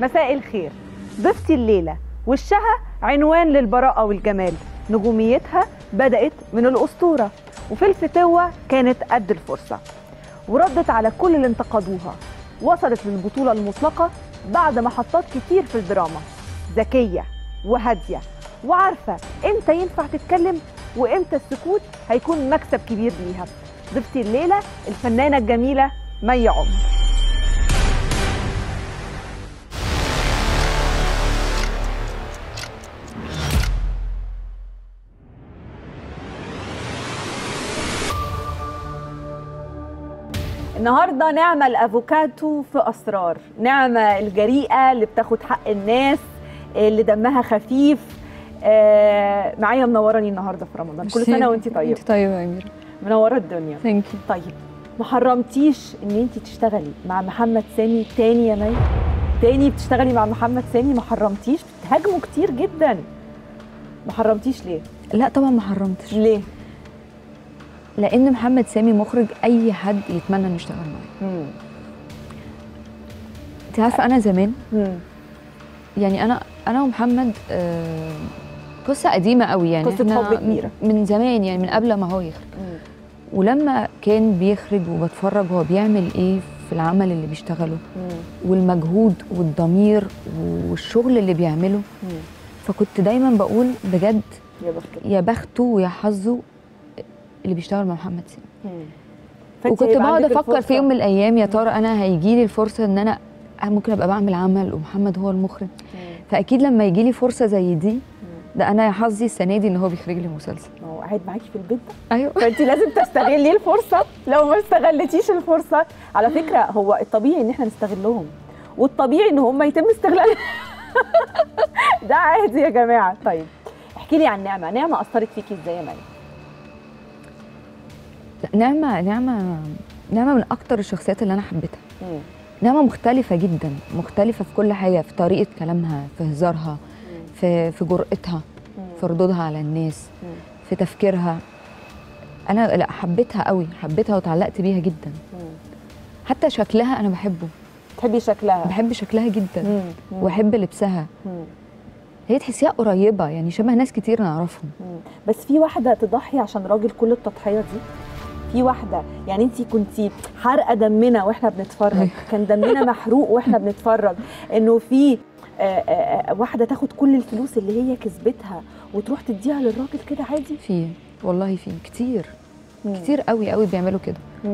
مساء الخير ضيفتي الليلة وشها عنوان للبراءة والجمال نجوميتها بدأت من الأسطورة وفي الفتوة كانت قد الفرصة وردت على كل اللي انتقدوها وصلت للبطولة المطلقة بعد محطات كتير في الدراما ذكية وهادية وعارفة امتى ينفع تتكلم وامتى السكوت هيكون مكسب كبير ليها ضيفتي الليلة الفنانة الجميلة مي عمر النهارده نعمة الافوكاتو في اسرار نعمة الجريئة اللي بتاخد حق الناس اللي دمها خفيف آه معايا منوراني النهارده في رمضان كل سنة وانت طيبة انت طيبه يا اميره منورة الدنيا ثانك يو طيب ما حرمتيش ان انت تشتغلي مع محمد سامي تاني يا مي تاني بتشتغلي مع محمد سامي ما حرمتيش بتهاجموا كتير جدا ما حرمتيش ليه لا طبعا ما حرمتش ليه لان محمد سامي مخرج اي حد يتمنى انه يشتغل معاه مم. انت عارفه انا زمان مم. يعني انا انا ومحمد آه، قصه قديمه قوي يعني قصة إحنا حب كبيرة. من زمان يعني من قبل ما هو يخرج مم. ولما كان بيخرج وبتفرج هو بيعمل ايه في العمل اللي بيشتغله مم. والمجهود والضمير والشغل اللي بيعمله مم. فكنت دايما بقول بجد يا بختك يا بخته ويا حظه اللي بيشتغل مع محمد سامي مم. فأنت وكنت هيبقى بقعد عندك افكر في الفرصة. يوم من الايام يا ترى انا هيجي لي الفرصه ان انا ممكن ابقى بعمل عمل ومحمد هو المخرج مم. فاكيد لما يجي لي فرصه زي دي ده انا يا حظي السنه دي ان هو بيخرج لي مسلسل ما هو قاعد معاكي في البيت ده ايوه فانت لازم تستغلي الفرصه لو ما استغلتيش الفرصه على فكره هو الطبيعي ان احنا نستغلهم والطبيعي ان هم يتم استغلالهم ده عادي يا جماعه طيب احكي لي عن نعمه نعمه اثرت فيكي ازاي يا مي لا، نعمه نعمه نعمه من اكتر الشخصيات اللي انا حبيتها مم. نعمه مختلفه جدا مختلفه في كل حاجه في طريقه كلامها في هزارها في في جرأتها في ردودها على الناس مم. في تفكيرها انا لا حبيتها قوي حبيتها وتعلقت بيها جدا مم. حتى شكلها انا بحبه تحبي شكلها بحب شكلها جدا مم. مم. واحب لبسها مم. هي تحسيها قريبه يعني شبه ناس كتير نعرفهم مم. بس في واحده تضحي عشان راجل كل التضحيه دي في واحده يعني انت كنتي حارقه دمنا واحنا بنتفرج كان دمنا محروق واحنا بنتفرج انه في آه، آه، آه، واحده تاخد كل الفلوس اللي هي كسبتها وتروح تديها للراجل كده عادي في والله في كتير مم. كتير قوي قوي بيعملوا كده مم.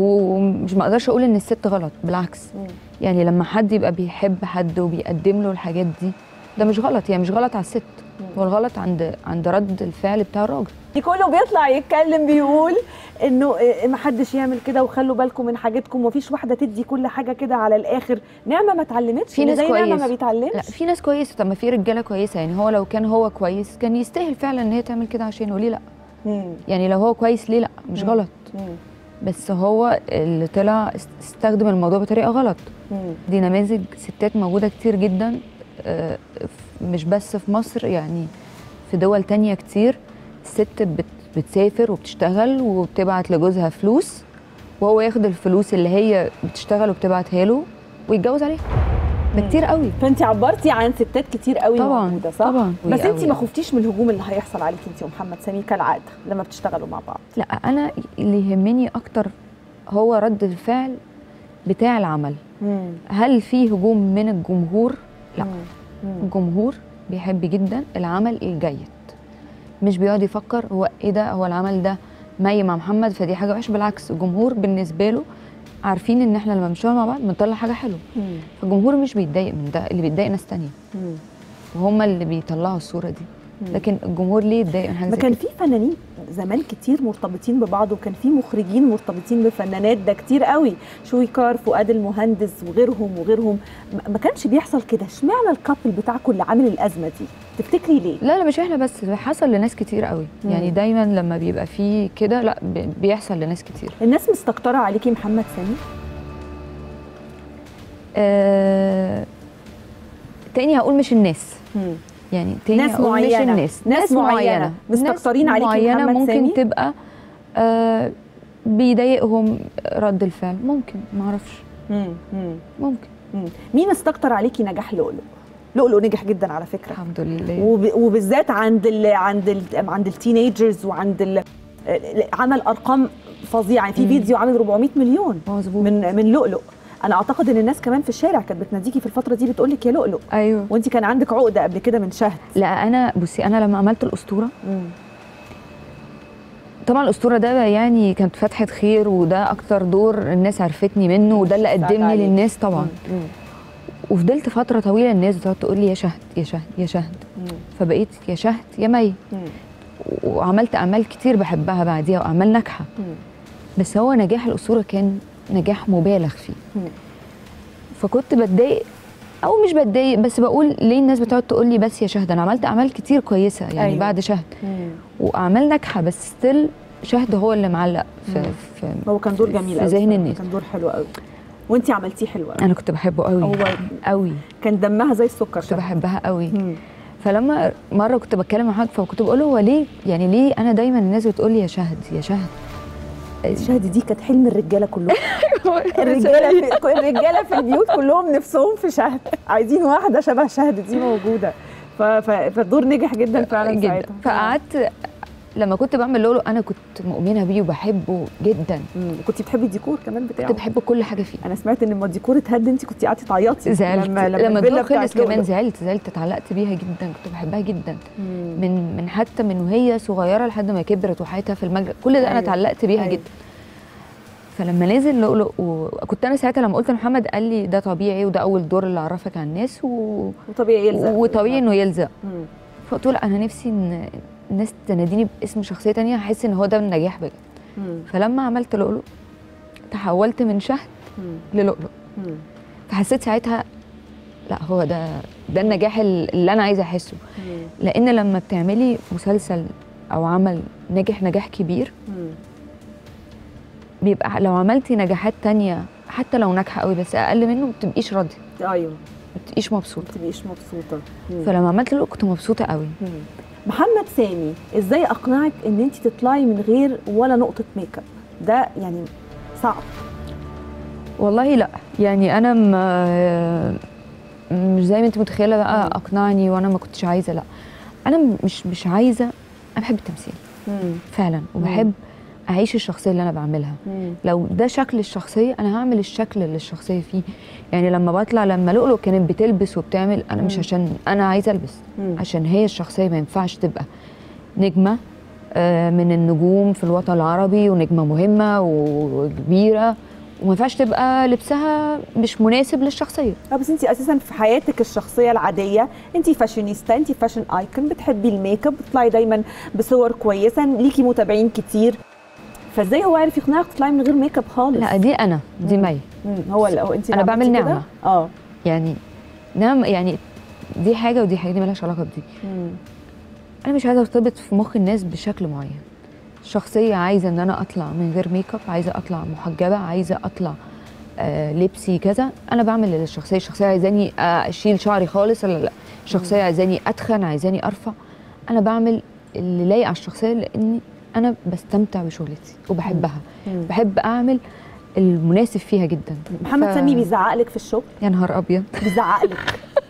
ومش ما اقدرش اقول ان الست غلط بالعكس مم. يعني لما حد يبقى بيحب حد وبيقدم له الحاجات دي ده مش غلط يعني مش غلط على الست هو الغلط عند عند رد الفعل بتاع الراجل كله بيطلع يتكلم بيقول انه آه، ما حدش يعمل كده وخلوا بالكم من حاجتكم ومفيش واحده تدي كل حاجه كده على الاخر نعمه ما اتعلمتش في ناس زي نعمه كويس. ما بيتعلمش لا في ناس كويسه طب ما في رجاله كويسه يعني هو لو كان هو كويس كان يستاهل فعلا ان هي تعمل كده عشانه ليه لا مم. يعني لو هو كويس ليه لا مش مم. غلط مم. بس هو اللي طلع است- استخدم الموضوع بطريقه غلط مم. دي نماذج ستات موجوده كتير جدا آه، ف- مش بس في مصر يعني في دول تانية كتير الست بت بتسافر وبتشتغل وبتبعت لجوزها فلوس وهو ياخد الفلوس اللي هي بتشتغل وبتبعتها له ويتجوز عليها ده مم. كتير قوي فانت عبرتي عن ستات كتير قوي طبعا موجوده صح طبعا بس انت قوي ما قوي. خفتيش من الهجوم اللي هيحصل عليك انت ومحمد سامي كالعاده لما بتشتغلوا مع بعض لا انا اللي يهمني اكتر هو رد الفعل بتاع العمل مم. هل في هجوم من الجمهور لا مم. مم. الجمهور بيحب جدا العمل الجيد مش بيقعد يفكر هو ايه ده هو العمل ده مي مع محمد فدي حاجه وحشه بالعكس الجمهور بالنسبه له عارفين ان احنا لما بنشتغل مع بعض بنطلع حاجه حلوه مم. فالجمهور مش بيتضايق من ده اللي بيتضايق ناس تانية مم. وهم اللي بيطلعوا الصوره دي مم. لكن الجمهور ليه يتضايق من حاجه ما زي كان كده في فنانين زمان كتير مرتبطين ببعض وكان في مخرجين مرتبطين بفنانات ده كتير قوي شويكار فؤاد المهندس وغيرهم وغيرهم ما- ما كانش بيحصل كده اشمعنى الكابل بتاعكم اللي عامل الازمه دي تفتكري ليه لا لا مش احنا بس ده حصل لناس كتير قوي مم. يعني دايما لما بيبقى في كده لا بي- بيحصل لناس كتير الناس مستكتره عليكي محمد سامي آه... تاني هقول مش الناس مم. يعني تاني ناس هقول معينة. مش الناس ناس معينة. مستكترين ناس عليكي معينة محمد ممكن سامي؟ تبقى آه بيضايقهم رد الفعل ممكن معرفش مم. مم. ممكن مم. مين استكتر عليكي نجاح لؤلؤ لؤلؤ نجح جدا على فكره الحمد لله وب... وبالذات عند ال... عند ال... عند التينيجرز وعند ال... عمل ارقام فظيعه يعني في مم. فيديو عامل 400 مليون مظبوط من من لؤلؤ انا اعتقد ان الناس كمان في الشارع كانت بتناديكي في الفتره دي بتقول لك يا لؤلؤ ايوه وانت كان عندك عقده قبل كده من شهد لا انا بصي انا لما عملت الاسطوره طبعا الاسطوره ده يعني كانت فتحه خير وده اكتر دور الناس عرفتني منه وده اللي سعد قدمني عليك. للناس طبعا مم. وفضلت فتره طويله الناس بتقعد تقول لي يا شهد يا شهد يا شهد مم. فبقيت يا شهد يا مي مم. وعملت اعمال كتير بحبها بعديها واعمال ناجحه مم. بس هو نجاح الاسطوره كان نجاح مبالغ فيه مم. فكنت بتضايق او مش بتضايق بس بقول ليه الناس بتقعد تقول لي بس يا شهد انا عملت اعمال كتير كويسه يعني أيوة. أيوة. بعد شهد مم. واعمال ناجحه بس ستيل شهد هو اللي معلق في, مم. في هو كان دور جميل في قوي ذهن بصراحة. الناس. كان دور حلو قوي وانت عملتيه حلو قوي انا كنت بحبه قوي هو قوي كان دمها زي السكر كنت شهد. بحبها قوي مم. فلما مره كنت بتكلم مع حد فكنت بقول له هو ليه يعني ليه انا دايما الناس بتقول لي يا شهد يا شهد شهد دي كانت حلم الرجاله كلهم الرجاله في الرجاله في البيوت كلهم نفسهم في شهد عايزين واحده شبه شهد دي موجوده ف- ف- فالدور نجح جدا فعلا جدا ساعتها فقعدت لما كنت بعمل لولو انا كنت مؤمنه بيه وبحبه جدا مم. كنت بتحبي الديكور كمان بتاعه كنت بحب كل حاجه فيه انا سمعت ان لما الديكور اتهد انت كنت قعدتي تعيطي زعلت لما لما, لما لما الفيلا الدور خلص بتاعت كمان لؤلؤ. زعلت زعلت اتعلقت بيها جدا كنت بحبها جدا مم. من من حتى من وهي صغيره لحد ما كبرت وحياتها في المجرى كل ده انا أيوة. اتعلقت بيها أيوة. جدا فلما نزل لؤلؤ وكنت انا ساعتها لما قلت لمحمد قال لي ده طبيعي وده اول دور اللي عرفك على الناس و... وطبيعي يلزق وطبيعي انه يلزق مم. فقلت له لا انا نفسي ان الناس تناديني باسم شخصيه تانية احس ان هو ده النجاح بجد مم. فلما عملت لؤلؤ تحولت من شهد مم. للؤلؤ مم. فحسيت ساعتها لا هو ده ده النجاح اللي انا عايزه احسه مم. لان لما بتعملي مسلسل او عمل ناجح نجاح كبير مم. بيبقى لو عملتي نجاحات تانية حتى لو ناجحه قوي بس اقل منه ما بتبقيش راضيه ايوه ما بتبقيش مبسوطه ما تبقيش مبسوطه مم. فلما عملت لؤلؤ كنت مبسوطه قوي مم. محمد سامي ازاي اقنعك ان انت تطلعي من غير ولا نقطه ميك اب ده يعني صعب والله لا يعني انا ما مش زي ما انت متخيله بقى مم. اقنعني وانا ما كنتش عايزه لا انا مش مش عايزه انا بحب التمثيل مم. فعلا وبحب اعيش الشخصيه اللي انا بعملها مم. لو ده شكل الشخصيه انا هعمل الشكل اللي الشخصيه فيه يعني لما بطلع لما لؤلؤ كانت بتلبس وبتعمل انا مش مم. عشان انا عايزه البس مم. عشان هي الشخصيه ما ينفعش تبقى نجمه آه، من النجوم في الوطن العربي ونجمه مهمه وكبيره وما ينفعش تبقى لبسها مش مناسب للشخصيه اه بس انت اساسا في حياتك الشخصيه العاديه انت فاشينيستا انت فاشن ايكون بتحبي الميك اب بتطلعي دايما بصور كويسه ليكي متابعين كتير فازاي هو عارف يقنعك تطلعي من غير ميك اب خالص لا دي انا دي مم. مي مم. هو اللي هو انت اللي أنا بعمل عملتي كده؟ نعمة. اه يعني نعم يعني دي حاجه ودي حاجه دي مالهاش علاقه بدي مم. انا مش عايزه ارتبط في مخ الناس بشكل معين شخصيه عايزه ان انا اطلع من غير ميك اب عايزه اطلع محجبه عايزه اطلع آه لبسي كذا انا بعمل للشخصيه الشخصيه عايزاني آه، اشيل شعري خالص ولا لا الشخصيه عايزاني اتخن عايزاني ارفع انا بعمل اللي لايق على الشخصيه لاني انا بستمتع بشغلتي وبحبها مم. بحب اعمل المناسب فيها جدا محمد ف- سامي بيزعق لك في الشغل يا نهار ابيض بيزعق لك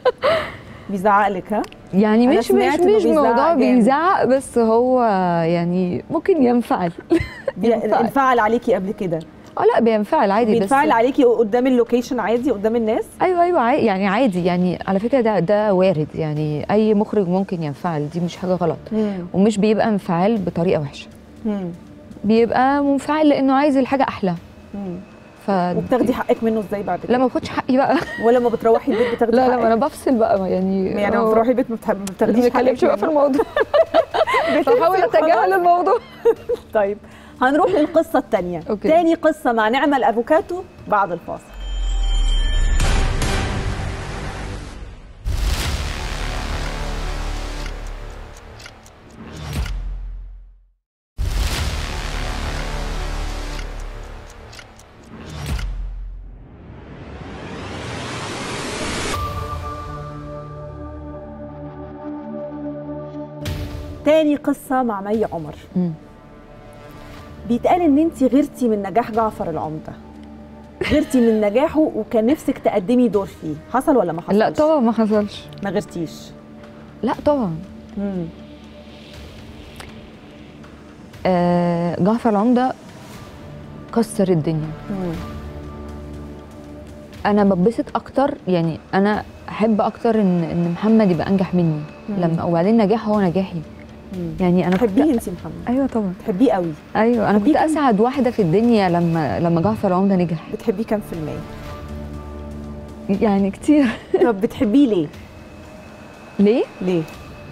بيزعق لك ها يعني أنا مش مش سمعت إنه مش بيزعق موضوع جامد. بيزعق بس هو يعني ممكن ينفعل بي- بينفعل. انفعل عليكي قبل كده اه لا بينفعل عادي بس بينفعل عليكي قدام اللوكيشن عادي قدام الناس ايوه ايوه عادي يعني عادي يعني على فكره ده ده وارد يعني اي مخرج ممكن ينفعل دي مش حاجه غلط مم. ومش بيبقى انفعال بطريقه وحشه مم. بيبقى منفعل لانه عايز الحاجه احلى مم. ف وبتاخدي حقك منه ازاي بعد كده لا ما باخدش حقي بقى ولا ما بتروحي البيت بتاخدي لا لا حقك؟ ما انا بفصل بقى يعني يعني لما آه، بتروحي البيت ما بتح- ما ما بتاخديش بنتكلمش بقى في الموضوع بحاول بتنسي اتجاهل خلاص. الموضوع طيب هنروح للقصه الثانيه أوكي. تاني قصه مع نعمه الافوكاتو بعد الفاصل تاني قصه مع مي عمر مم. بيتقال ان انت غيرتي من نجاح جعفر العمده غيرتي من نجاحه وكان نفسك تقدمي دور فيه حصل ولا ما حصلش لا طبعا ما حصلش ما غيرتيش لا طبعا مم. آه جعفر العمده كسر الدنيا مم. انا ببسط اكتر يعني انا احب اكتر ان ان محمد يبقى انجح مني مم. لما وبعدين نجاحه هو نجاحي مم. يعني انا كنت تحبيه انت محمد ايوه طبعا تحبيه قوي ايوه انا كنت بتحبيه كم؟ اسعد واحده في الدنيا لما لما جعفر العمده نجح بتحبيه كام في المية يعني كتير طب بتحبيه ليه ليه ليه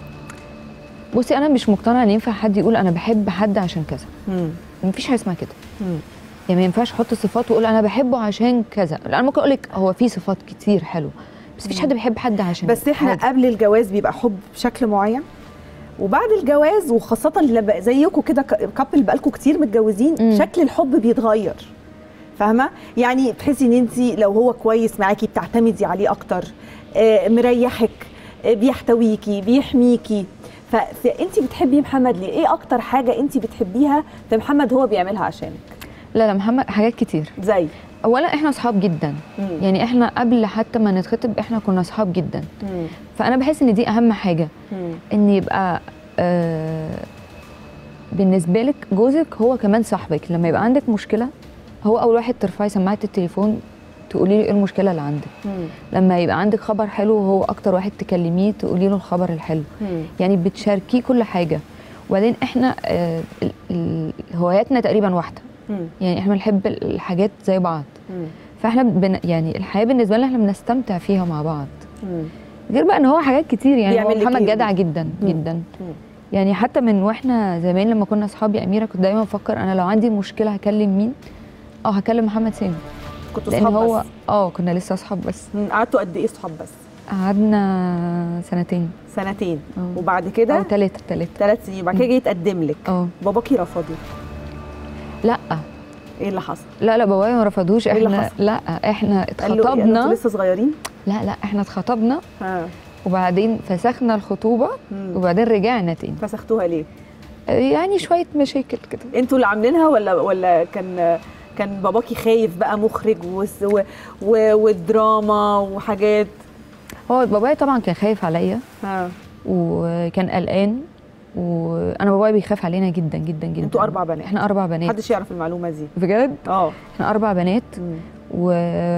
بصي انا مش مقتنعه ان ينفع حد يقول انا بحب حد عشان كذا مم. مفيش حاجه اسمها كده مم. يعني ما ينفعش احط صفات واقول انا بحبه عشان كذا لا، انا ممكن اقول لك هو في صفات كتير حلوه بس مفيش حد بيحب حد عشان بس احنا حاجة. قبل الجواز بيبقى حب بشكل معين وبعد الجواز وخاصة اللي بقى زيكم كده كابل بقالكم كتير متجوزين مم. شكل الحب بيتغير فاهمة؟ يعني تحسي ان انت لو هو كويس معاكي بتعتمدي عليه اكتر آه، مريحك آه، بيحتويكي بيحميكي ف- فانت بتحبي محمد ليه؟ ايه اكتر حاجة انت بتحبيها في محمد هو بيعملها عشانك؟ لا لا محمد حاجات كتير زي اولا احنا اصحاب جدا مم. يعني احنا قبل حتى ما نتخطب احنا كنا اصحاب جدا مم. فانا بحس ان دي اهم حاجه مم. ان يبقى آه بالنسبه لك جوزك هو كمان صاحبك لما يبقى عندك مشكله هو اول واحد ترفعي سماعه التليفون تقولي له ايه المشكله اللي عندك مم. لما يبقى عندك خبر حلو هو اكتر واحد تكلميه تقولي له الخبر الحلو مم. يعني بتشاركيه كل حاجه وبعدين احنا آه ال- ال- هواياتنا تقريبا واحده مم. يعني احنا بنحب الحاجات زي بعض مم. فاحنا بن يعني الحياه بالنسبه لنا احنا بنستمتع فيها مع بعض مم. غير بقى ان هو حاجات كتير يعني هو بيعمل لك محمد إيه؟ جدع جدا مم. جدا مم. يعني حتى من واحنا زمان لما كنا اصحاب يا اميره كنت دايما بفكر انا لو عندي مشكله هكلم مين اه هكلم محمد سامي كنتوا لان صحاب هو بس اه كنا لسه اصحاب بس مم. قعدتوا قد ايه صحاب بس؟ قعدنا سنتين سنتين اه وبعد او كده ثلاثه ثلاثه ثلاث سنين وبعد كده جه يتقدم لك اه باباكي رفضه لا ايه اللي حصل؟ لا لا بابايا ما رفضوش إيه اللي احنا حصل؟ لا احنا قال له إيه؟ انتوا اتخطبنا لسه صغيرين؟ لا لا احنا اتخطبنا ها وبعدين فسخنا الخطوبه مم. وبعدين رجعنا تاني فسختوها ليه؟ يعني شويه مشاكل كده انتوا اللي عاملينها ولا ولا كان كان باباكي خايف بقى مخرج وس- و... و... والدراما وحاجات هو بابايا طبعا كان خايف عليا ها وكان قلقان وانا بابايا بيخاف علينا جدا جدا جدا انتوا اربع بنات احنا اربع بنات محدش يعرف المعلومه دي بجد اه احنا اربع بنات مم. و...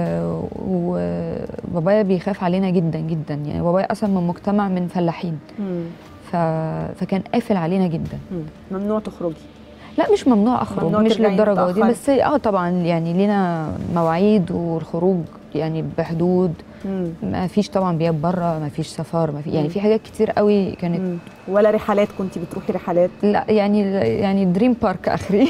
وبابايا بيخاف علينا جدا جدا يعني بابايا اصلا من مجتمع من فلاحين مم. ف... فكان قافل علينا جدا مم. ممنوع تخرجي لا مش ممنوع اخرج ممنوع مش ترجعي للدرجه دي متأخر. بس اه طبعا يعني لينا مواعيد والخروج يعني بحدود مم. ما فيش طبعا بيات بره ما فيش سفر ما في يعني مم. في حاجات كتير قوي كانت مم. ولا رحلات كنت بتروحي رحلات لا يعني يعني دريم بارك اخري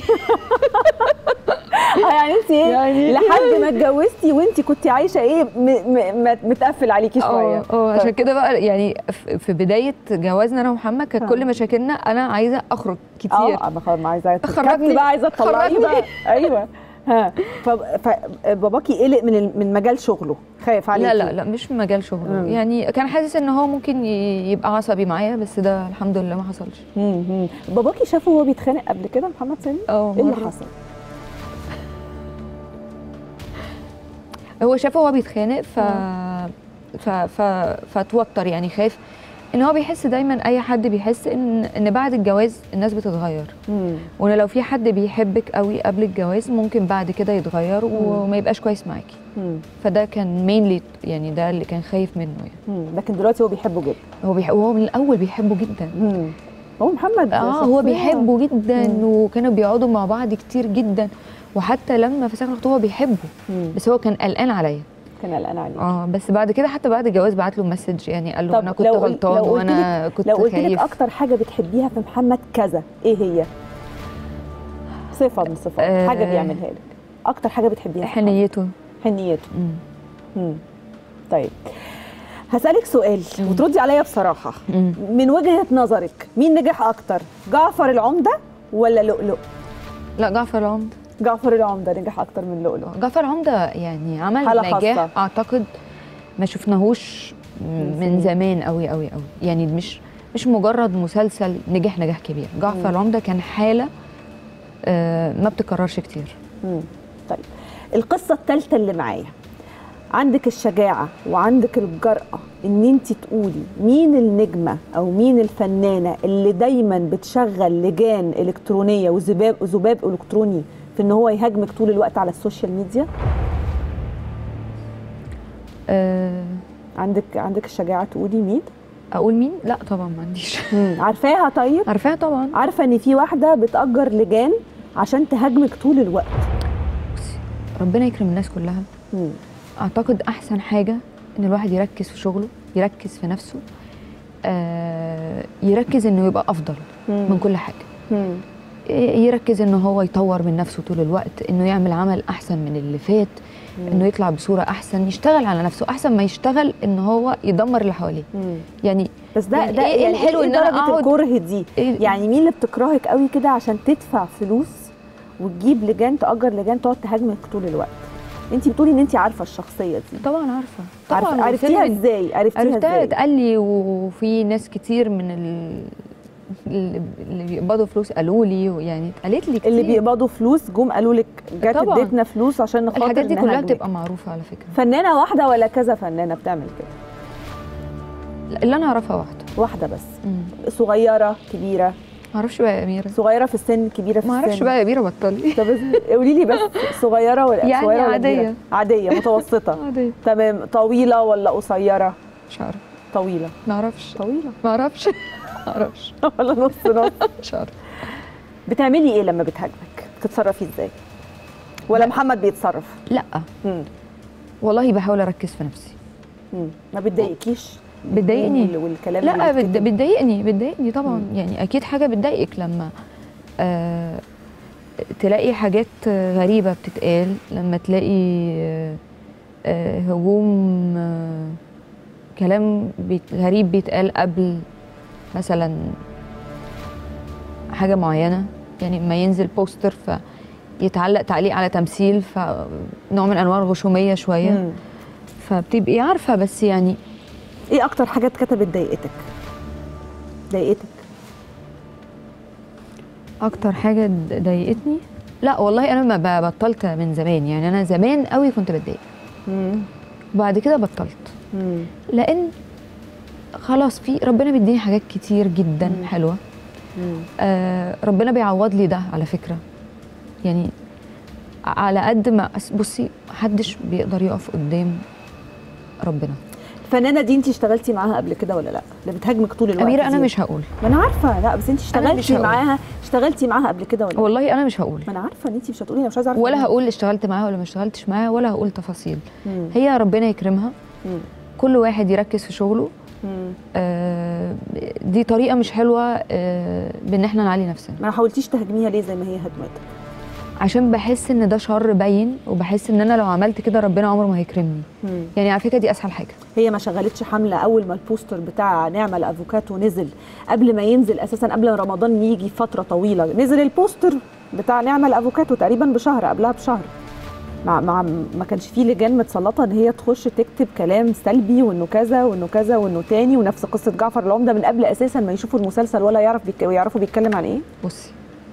اه يعني انت ايه يعني لحد ما اتجوزتي وانت كنت عايشه ايه م... م... م- متقفل عليكي شويه اه اه عشان كده بقى يعني ف- في بدايه جوازنا انا ومحمد كانت ها. كل مشاكلنا انا عايزه اخرج كتير اه انا خلاص ما عايزه خرجني. تتكتي بقى عايزه تطلعيه خرجني. بقى ايوه ها فباباكي قلق من ال- من مجال شغله خايف عليكي لا لا لا مش في مجال شغله مم. يعني كان حاسس ان هو ممكن ي- يبقى عصبي معايا بس ده الحمد لله ما حصلش مم. مم. باباكي شافه وهو بيتخانق قبل كده محمد سامي اه ايه اللي مرة. حصل هو شافه وهو بيتخانق ف... ف... ف... فتوتر يعني خايف ان هو بيحس دايما اي حد بيحس ان ان بعد الجواز الناس بتتغير مم. وان لو في حد بيحبك قوي قبل الجواز ممكن بعد كده يتغير وما يبقاش كويس معاكي مم. فده كان مينلي يعني ده اللي كان خايف منه يعني مم. لكن دلوقتي هو بيحبه جدا هو بيح... وهو من الاول بيحبه جدا مم. هو محمد اه هو شخصية- بيحبه جدا مم. وكانوا بيقعدوا مع بعض كتير جدا وحتى لما فسخنا الخطوبه بيحبه مم. بس هو كان قلقان عليا كان قلقان عليك اه بس بعد كده حتى بعد الجواز بعت له مسج يعني قال له طب انا كنت لو قل- غلطان لو قلت وانا كنت لو قلت لك خايف اكتر حاجه بتحبيها في محمد كذا ايه هي صفه من صفات آه. حاجه بيعملها لك اكتر حاجه بتحبيها في محمد. حنيته حنيته مم. مم. طيب هسألك سؤال مم. وتردي عليا بصراحة مم. من وجهة نظرك مين نجح أكتر جعفر العمدة ولا لؤلؤ؟ لا جعفر العمدة جعفر العمدة نجح أكتر من لؤلؤ جعفر العمدة يعني عمل حالة نجاح خاصة. اعتقد ما شفناهوش من من زمان قوي قوي قوي يعني مش مش مجرد مسلسل نجح نجاح كبير جعفر مم. العمدة كان حالة آه، ما بتكررش كتير مم. طيب القصه الثالثه اللي معايا عندك الشجاعه وعندك الجرأه ان انت تقولي مين النجمه او مين الفنانه اللي دايما بتشغل لجان الكترونيه وذباب ذباب الكتروني في ان هو يهاجمك طول الوقت على السوشيال ميديا آه، عندك عندك الشجاعه تقولي مين اقول مين لا طبعا ما عنديش عارفاها طيب عارفاها طبعا عارفه ان في واحده بتأجر لجان عشان تهاجمك طول الوقت بصي ربنا يكرم الناس كلها مم. اعتقد احسن حاجه ان الواحد يركز في شغله يركز في نفسه آه يركز انه يبقى افضل من كل حاجه مم. يركز ان هو يطور من نفسه طول الوقت انه يعمل عمل احسن من اللي فات انه يطلع بصوره احسن يشتغل على نفسه احسن ما يشتغل ان هو يدمر اللي حواليه مم. يعني بس ده يعني ده إيه يعني الحلو إيه إن أنا درجه أقعد- الكره دي إيه- يعني مين اللي بتكرهك قوي كده عشان تدفع فلوس وتجيب لجان تأجر لجان تقعد تهاجمك طول الوقت انت بتقولي ان انت عارفه الشخصيه دي طبعا عارفه عارف طبعا عرفتيها وفيلم- ازاي عرفتيها عرفتها ازاي اتقال لي وفي ناس كتير من ال... اللي اللي بيقبضوا فلوس قالوا لي ويعني اتقالت لي كتير اللي بيقبضوا فلوس جم قالوا لك جت طبعاً. اديتنا فلوس عشان نخاطر الحاجات دي كلها نهاجمك. بتبقى معروفه على فكره فنانه واحده ولا كذا فنانه بتعمل كده اللي انا اعرفها واحده واحده بس مم. صغيره كبيره ما اعرفش بقى يا اميره صغيره في السن كبيره في ما السن اعرفش بقى يا اميره بطلي طب قولي لي بس صغيره ولا يعني صغيره ولا عادية. كبيرة؟ عاديه متوسطه عاديه تمام طويله ولا قصيره مش عارفه طويله ما اعرفش طويله ما اعرفش ما اعرفش ولا نص نص مش عارفه بتعملي ايه لما بتهاجمك بتتصرفي ازاي ولا محمد بيتصرف لا مم. والله بحاول اركز في نفسي مم. ما بتضايقكيش بتضايقني. وال- والكلام لا اللي بت- بيتكتب؟ بتضايقني بتضايقني طبعا مم. يعني اكيد حاجه بتضايقك لما آه تلاقي حاجات غريبه بتتقال لما تلاقي آه آه هجوم آه كلام بيت غريب بيتقال قبل مثلا حاجه معينه يعني ما ينزل بوستر فيتعلق تعليق على تمثيل فنوع من انواع الغشوميه شويه مم. فبتبقي عارفه بس يعني ايه اكتر حاجه اتكتبت ضايقتك ضايقتك اكتر حاجه د- ضايقتني لا والله انا ما ب- بطلت من زمان يعني انا زمان قوي كنت بتضايق مم. وبعد كده بطلت مم. لان خلاص في ربنا بيديني حاجات كتير جدا مم. حلوه مم. آه ربنا بيعوض لي ده على فكره يعني على قد ما أس- بصي محدش بيقدر يقف قدام ربنا الفنانه دي انت اشتغلتي معاها قبل كده ولا لا اللي بتهاجمك طول الوقت اميره انا دي؟ مش هقول ما انا عارفه لا بس انت مش اشتغلتي هقول. معاها اشتغلتي معاها قبل كده ولا لا؟ والله انا مش هقول ما انا عارفه ان انت مش هتقولي انا مش عايزه اعرف ولا منك. هقول اشتغلت معاها ولا ما اشتغلتش معاها ولا هقول تفاصيل مم. هي ربنا يكرمها مم. كل واحد يركز في شغله مم. آه، دي طريقه مش حلوه آه، بان احنا نعلي نفسنا ما حاولتيش تهاجميها ليه زي ما هي هدمتك عشان بحس ان ده شر باين وبحس ان انا لو عملت كده ربنا عمره ما هيكرمني مم. يعني على فكره دي اسهل حاجه هي ما شغلتش حمله اول ما البوستر بتاع نعمه الافوكاتو نزل قبل ما ينزل اساسا قبل رمضان يجي فتره طويله نزل البوستر بتاع نعمه الافوكاتو تقريبا بشهر قبلها بشهر مع مع ما كانش فيه لجان متسلطه ان هي تخش تكتب كلام سلبي وانه كذا وانه كذا وانه تاني ونفس قصه جعفر العمده من قبل اساسا ما يشوفوا المسلسل ولا يعرف بيك... يعرفوا بيتكلم عن ايه بصي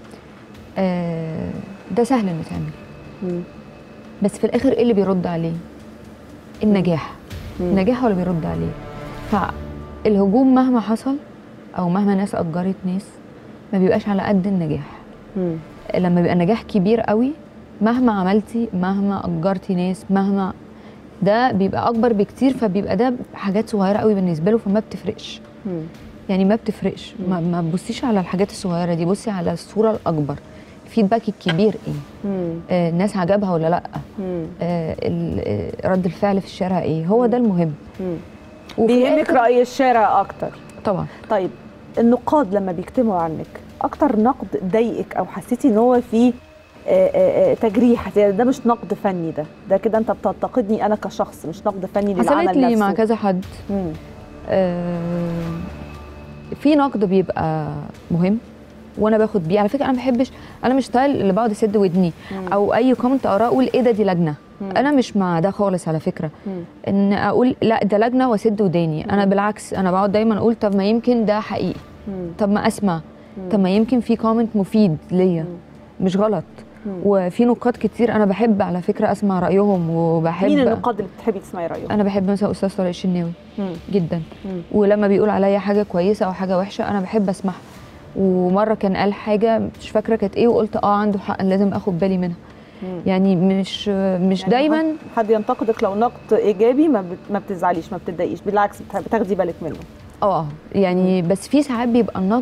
آه، ده سهل انه يتعمل بس في الاخر ايه اللي بيرد عليه النجاح مم. النجاح هو اللي بيرد عليه فالهجوم مهما حصل او مهما ناس اجرت ناس ما بيبقاش على قد النجاح مم. لما بيبقى نجاح كبير قوي مهما عملتي مهما اجرتي ناس مهما ده بيبقى اكبر بكتير فبيبقى ده حاجات صغيره قوي بالنسبه له فما بتفرقش مم. يعني ما بتفرقش ما, ما تبصيش على الحاجات الصغيره دي بصي على الصوره الاكبر الفيدباك الكبير ايه مم. آه الناس عجبها ولا لا مم. آه ال- آه، رد الفعل في الشارع ايه هو ده المهم مم. وفي بيهمك الآخر- راي الشارع اكتر طبعا طيب النقاد لما بيكتبوا عنك اكتر نقد ضايقك او حسيتي ان هو فيه آه، آه، آه، تجريح زي ده مش نقد فني ده ده كده انت بتنتقدني انا كشخص مش نقد فني للعمل حصلت لي نفسه مع كذا حد مم. آه، في نقد بيبقى مهم وانا باخد بيه على فكره انا ما بحبش انا مش ستايل اللي بقعد اسد ودني مم. او اي كومنت اقراه اقول ايه ده دي لجنه مم. انا مش مع ده خالص على فكره مم. ان اقول لا ده لجنه واسد وداني انا بالعكس انا بقعد دايما اقول طب ما يمكن ده حقيقي مم. طب ما اسمع مم. طب ما يمكن في كومنت مفيد ليا مم. مش غلط مم. وفي نقاد كتير انا بحب على فكره اسمع رايهم وبحب مين النقاد اللي بتحبي تسمعي رايهم انا بحب مثلا استاذ طارق الشناوي مم. جدا مم. ولما بيقول عليا حاجه كويسه او حاجه وحشه انا بحب اسمعها ومره كان قال حاجه مش فاكره كانت ايه وقلت اه عنده حق لازم اخد بالي منها مم. يعني مش مش يعني دايما حد- حد ينتقدك لو نقد ايجابي ما بت- ما بتزعليش ما بتتضايقيش بالعكس بت- بتاخدي بالك منه اه يعني بس في ساعات بيبقى النقد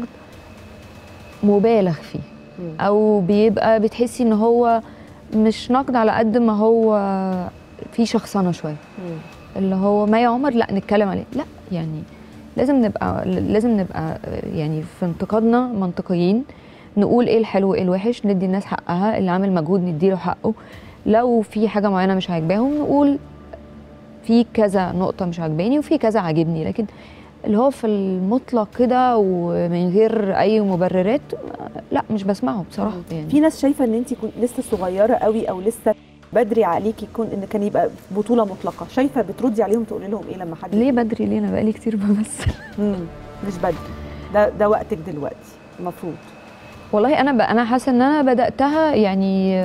مبالغ فيه مم. او بيبقى بتحسي ان هو مش نقد على قد ما هو في شخصنه شويه مم. اللي هو ما يا عمر لا نتكلم عليه لا يعني لازم نبقى لازم نبقى يعني في انتقادنا منطقيين نقول ايه الحلو وايه الوحش ندي الناس حقها اللي عامل مجهود نديله حقه لو في حاجه معينه مش عاجباهم نقول في كذا نقطه مش عاجباني وفي كذا عاجبني لكن اللي هو في المطلق كده ومن غير اي مبررات لا مش بسمعه بصراحه يعني في ناس شايفه ان انت كنت لسه صغيره قوي او لسه بدري عليكي يكون ان كان يبقى بطوله مطلقه شايفه بتردي عليهم تقولي لهم ايه لما حد ليه بدري ليه انا بقالي كتير بمثل مم. مش بدري ده ده وقتك دلوقتي المفروض والله انا ب... انا حاسه ان انا بداتها يعني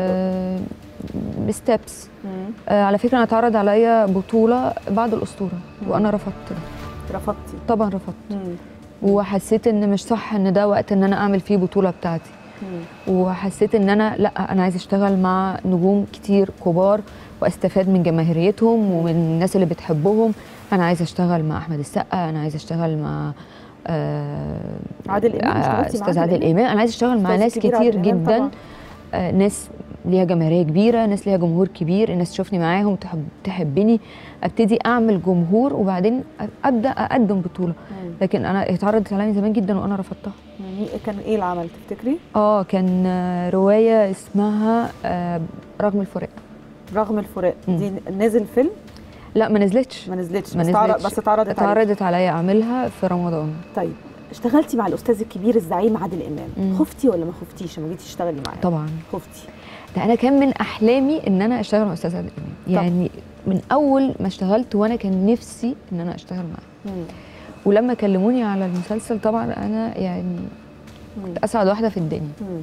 بستبس على فكره انا اتعرض عليا بطوله بعد الاسطوره مم. وانا رفضت ده رفضتي طبعا رفضت مم. وحسيت ان مش صح ان ده وقت ان انا اعمل فيه بطوله بتاعتي مم. وحسيت ان انا لا انا عايزه اشتغل مع نجوم كتير كبار واستفاد من جماهيريتهم ومن الناس اللي بتحبهم انا عايزه اشتغل مع احمد السقا انا عايزه اشتغل مع آه عادل إمام، اشتغلتي مع استاذ عادل عادل امام انا عايزه اشتغل مع أستاذ ناس الكبير كتير عادل إمام جدا طبعاً. آه ناس ليها جماهيريه كبيره ناس ليها جمهور كبير الناس تشوفني معاهم تحب تحبني ابتدي اعمل جمهور وبعدين ابدا اقدم بطوله مم. لكن انا اتعرضت عليا من زمان جدا وانا رفضتها يعني كان ايه العمل تفتكري اه كان آه، روايه اسمها آه، رغم الفراق رغم الفراق مم. دي نزل فيلم لا ما نزلتش ما نزلتش ما بس اتعرض نزلتش. بس اتعرضت عليك. اتعرضت عليا اعملها في رمضان طيب اشتغلتي مع الاستاذ الكبير الزعيم عادل امام مم. خفتي ولا ما خفتيش لما جيتي تشتغلي معاه طبعا خفتي ده انا كان من احلامي ان انا اشتغل مع استاذ عادل امام يعني من اول ما اشتغلت وانا كان نفسي ان انا اشتغل معاه مم. ولما كلموني على المسلسل طبعا انا يعني مم. اسعد واحده في الدنيا مم.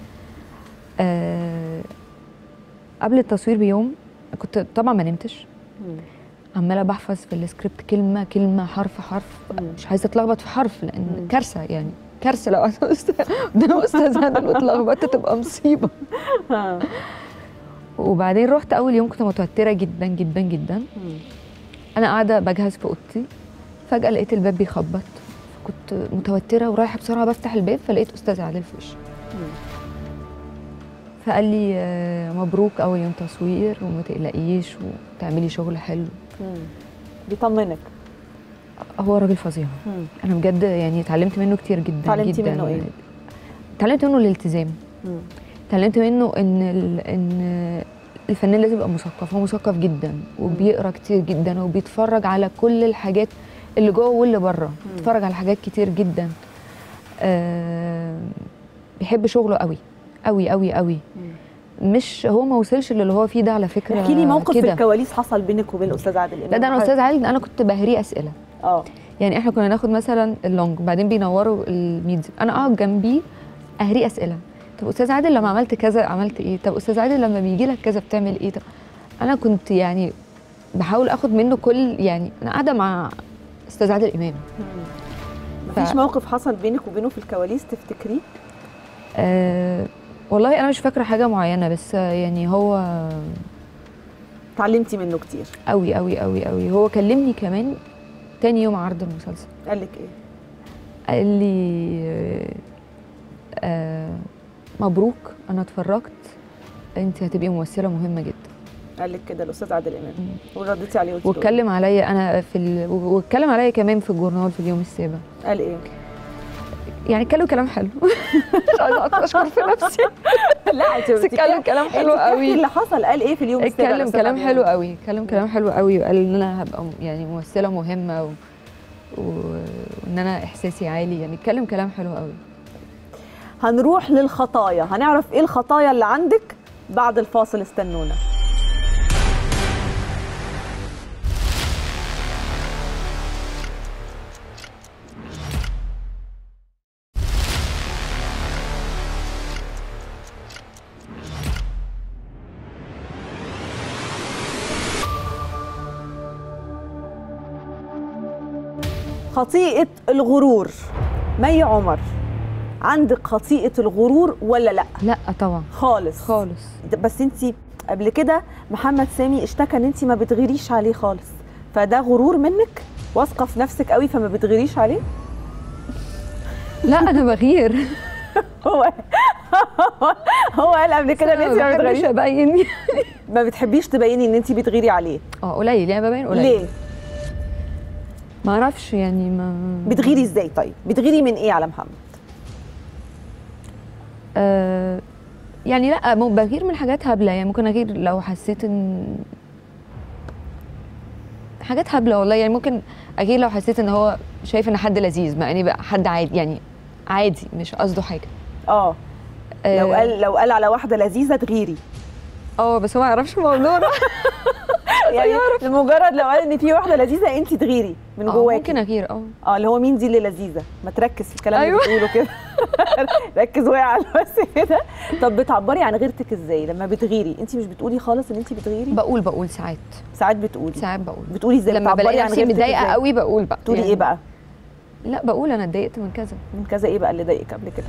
آه قبل التصوير بيوم كنت طبعا ما نمتش مم. عماله بحفظ في السكريبت كلمه كلمه حرف حرف مم. مش عايزه اتلخبط في حرف لان مم. كارثه يعني كارثه لو أنا أستاذ- قدام استاذ عادل واتلخبطت تبقى مصيبه ها. وبعدين رحت اول يوم كنت متوتره جدا جدا جدا مم. انا قاعده بجهز في اوضتي فجاه لقيت الباب بيخبط كنت متوتره ورايحه بسرعه بفتح الباب فلقيت استاذ عادل في وشي مم. فقال لي آه، مبروك اول يوم تصوير وما تقلقيش وتعملي شغل حلو مم. بيطمنك هو راجل فظيع مم. انا بجد يعني اتعلمت منه كتير جدا اتعلمتي جدا منه إيه؟ اتعلمت منه الالتزام مم. اتعلمت منه ان ال... ان الفنان لازم يبقى مثقف هو مثقف جدا وبيقرا كتير جدا وبيتفرج على كل الحاجات اللي جوه واللي بره بيتفرج على حاجات كتير جدا آه بيحب شغله قوي قوي قوي قوي مم. مش هو ما وصلش للي هو فيه ده على فكره احكي لي موقف في كده الكواليس حصل بينك وبين الاستاذ عادل امام لا ده انا استاذ عادل انا كنت بهريه اسئله اه يعني احنا كنا ناخد مثلا اللونج بعدين بينوروا الميديا انا اقعد جنبيه اهري اسئله طب استاذ عادل لما عملت كذا عملت ايه طب استاذ عادل لما بيجي لك كذا بتعمل ايه طب انا كنت يعني بحاول اخد منه كل يعني انا قاعده مع استاذ عادل امام مم. ف- مفيش موقف حصل بينك وبينه في الكواليس تفتكريه أه والله انا مش فاكره حاجه معينه بس يعني هو اتعلمتي منه كتير قوي قوي قوي قوي هو كلمني كمان تاني يوم عرض المسلسل قال لك ايه قال لي آه، آه، مبروك انا اتفرجت انت هتبقي ممثله مهمه جدا قال لك كده الاستاذ عادل امام ورديتي عليه قلتي له إيه؟ واتكلم عليا انا في ال... واتكلم عليا كمان في الجورنال في اليوم السابع قال ايه يعني اتكلم كلام حلو مش عايزه اشكر في نفسي لا انت بس اتكلم كلام حلو انت بتحكي قوي اللي حصل قال ايه في اليوم السابع اتكلم الأستاذ كلام عادل حلو إمام؟ قوي اتكلم كلام حلو قوي وقال ان انا هبقى م- يعني ممثله مهمه و... و... وان انا احساسي عالي يعني اتكلم كلام حلو قوي هنروح للخطايا هنعرف ايه الخطايا اللي عندك بعد الفاصل استنونا خطيئه الغرور مي عمر عندك خطيئه الغرور ولا لا لا طبعا خالص خالص بس انت قبل كده محمد سامي اشتكى ان انت ما بتغيريش عليه خالص فده غرور منك واثقه في نفسك قوي فما بتغيريش عليه لا انا بغير هو هو قال قبل كده ان انت ما بحبش بتغيريش ابين ما بتحبيش تبيني ان انت بتغيري عليه اه قليل يعني ببين قليل ليه ما اعرفش يعني ما بتغيري ازاي طيب بتغيري من ايه على محمد آه يعني لا مو- بغير من حاجات هبله يعني ممكن اغير لو حسيت ان حاجات هبله والله يعني ممكن اغير لو حسيت ان هو شايف ان حد لذيذ مع اني بقى حد عادي يعني عادي مش قصده حاجه اه آه، لو قال لو قال على واحده لذيذه تغيري اه بس هو ما يعرفش الموضوع ده يعني لمجرد لو قال ان في واحده لذيذه انت تغيري من آه، جواكي ممكن اغير اه اه اللي هو مين دي اللي لذيذه ما تركز في الكلام أيوة. اللي بتقوله كده ركز واقع على بس كده طب بتعبري عن غيرتك ازاي لما بتغيري انت مش بتقولي خالص ان انت بتغيري بقول بقول ساعات ساعات بتقولي ساعات بقول بتقولي ازاي لما بتعبري بلاقي عن نفسي غيرتك متضايقه إزاي؟ قوي بقول بقى تقولي يعني ايه بقى لا بقول انا اتضايقت من كذا من كذا ايه بقى اللي ضايقك قبل كده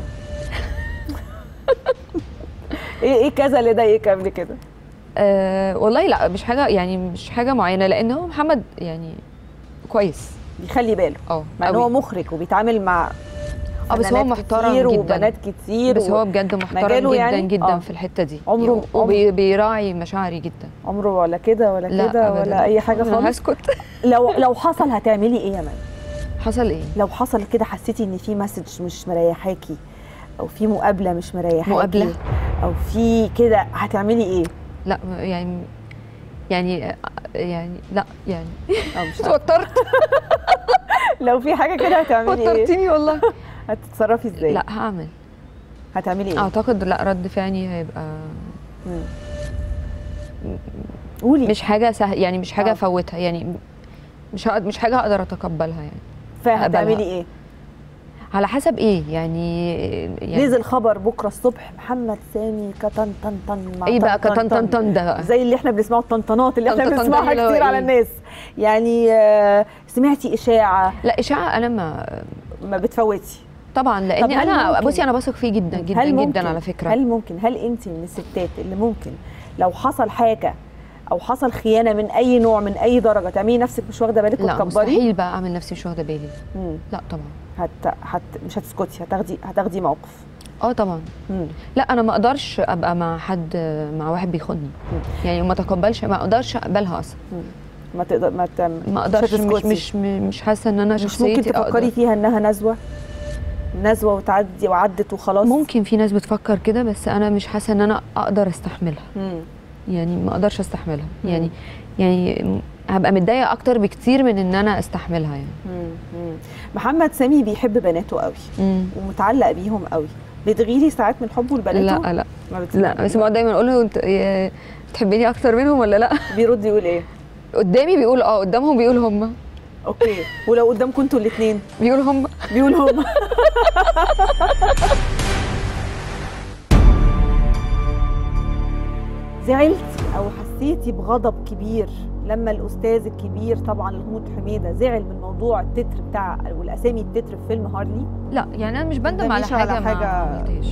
ايه ايه كذا اللي ضايقك قبل كده أه والله لا مش حاجه يعني مش حاجه معينه لان هو محمد يعني كويس بيخلي باله اه مع ان أوي. هو مخرج وبيتعامل مع اه بس هو فنانات محترم كتير جدا وبنات كتير بس و- هو بجد محترم مجاله جدا يعني؟ جدا آه. في الحته دي عمره- وبيراعي مشاعري جدا عمره ولا كده ولا لا كده أبداً. ولا اي حاجه أنا خالص هسكت لو لو حصل هتعملي ايه يا مان حصل ايه لو حصل كده حسيتي ان في مسج مش مريحاكي او في مقابله مش مريحاكي مقابلة؟ او في كده هتعملي ايه لا يعني يعني يعني لا يعني او مش عارفة. توترت لو في حاجه كده هتعملي ايه وترتيني والله هتتصرفي ازاي لا هعمل هتعملي ايه اعتقد لا رد فعلي هيبقى مم. قولي مش حاجه سهل يعني مش حاجه آه. افوتها يعني مش هقد- مش حاجه اقدر اتقبلها يعني فهتعملي هقبلها. ايه على حسب ايه يعني, يعني نزل خبر بكره الصبح محمد سامي كتن طن طن مع ايه بقى طن طن كتن طن طن ده بقى زي اللي احنا بنسمعه الطنطنات اللي احنا طن طن طن بنسمعها اللي هو كتير على إيه؟ الناس يعني آه، سمعتي اشاعه لا اشاعه انا ما ما بتفوتي طبعا طب لاني هل انا ممكن- بصي انا بثق فيه جدا جدا هل ممكن جدا على فكره هل ممكن هل انت من الستات اللي ممكن لو حصل حاجه او حصل خيانه من اي نوع من اي درجه تعملي نفسك مش واخده بالك لا وتكبري مستحيل بقى اعمل نفسي مش واخده بالي مم. لا طبعا هت... هت... مش هتسكتي هتاخدي هتاخدي موقف اه طبعا مم. لا انا ما اقدرش ابقى مع حد مع واحد بيخوني يعني ما تقبلش ما اقدرش اقبلها اصلا ما تقدر ما ت... ما اقدرش مش هتسكتي. مش مش حاسه ان انا مش شخصيتي ممكن تفكري أقدر. فيها انها نزوه نزوه وتعدي وعدت وخلاص ممكن في ناس بتفكر كده بس انا مش حاسه ان انا اقدر استحملها مم. يعني ما اقدرش استحملها مم. يعني يعني هبقى متضايقه اكتر بكتير من ان انا استحملها يعني مم. مم. محمد سامي بيحب بناته قوي مم. ومتعلق بيهم قوي بتغيري ساعات من حبه لبناته لا لا ما بت... لا بس بقعد دايما اقول له انت إيه، بتحبيني اكتر منهم ولا لا بيرد يقول ايه قدامي بيقول اه قدامهم بيقول هم اوكي ولو قدامكم انتوا الاثنين بيقول هم بيقول هم زعلتي او حسيتي بغضب كبير لما الاستاذ الكبير طبعا الهمود حميده زعل من موضوع التتر بتاع والاسامي التتر في فيلم هارلي لا يعني انا مش بندم على تندميش على حاجه, حاجة- ما عملتهاش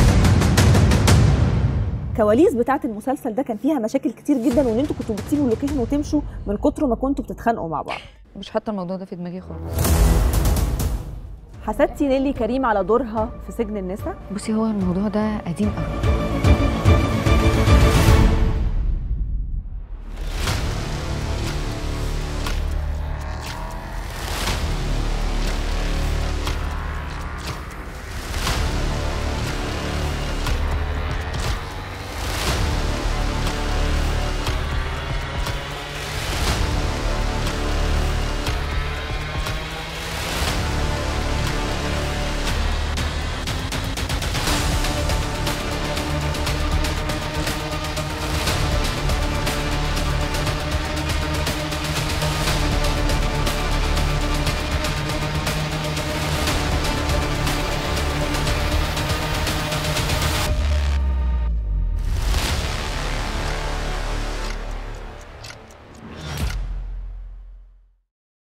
كواليس بتاعه المسلسل ده كان فيها مشاكل كتير جدا وان انتوا كنتوا بتسيبوا اللوكيشن وتمشوا من كتر ما كنتوا بتتخانقوا مع بعض مش حاطه الموضوع ده في دماغي خالص حسدتي نيلي كريم على دورها في سجن النساء بصي هو الموضوع ده قديم قوي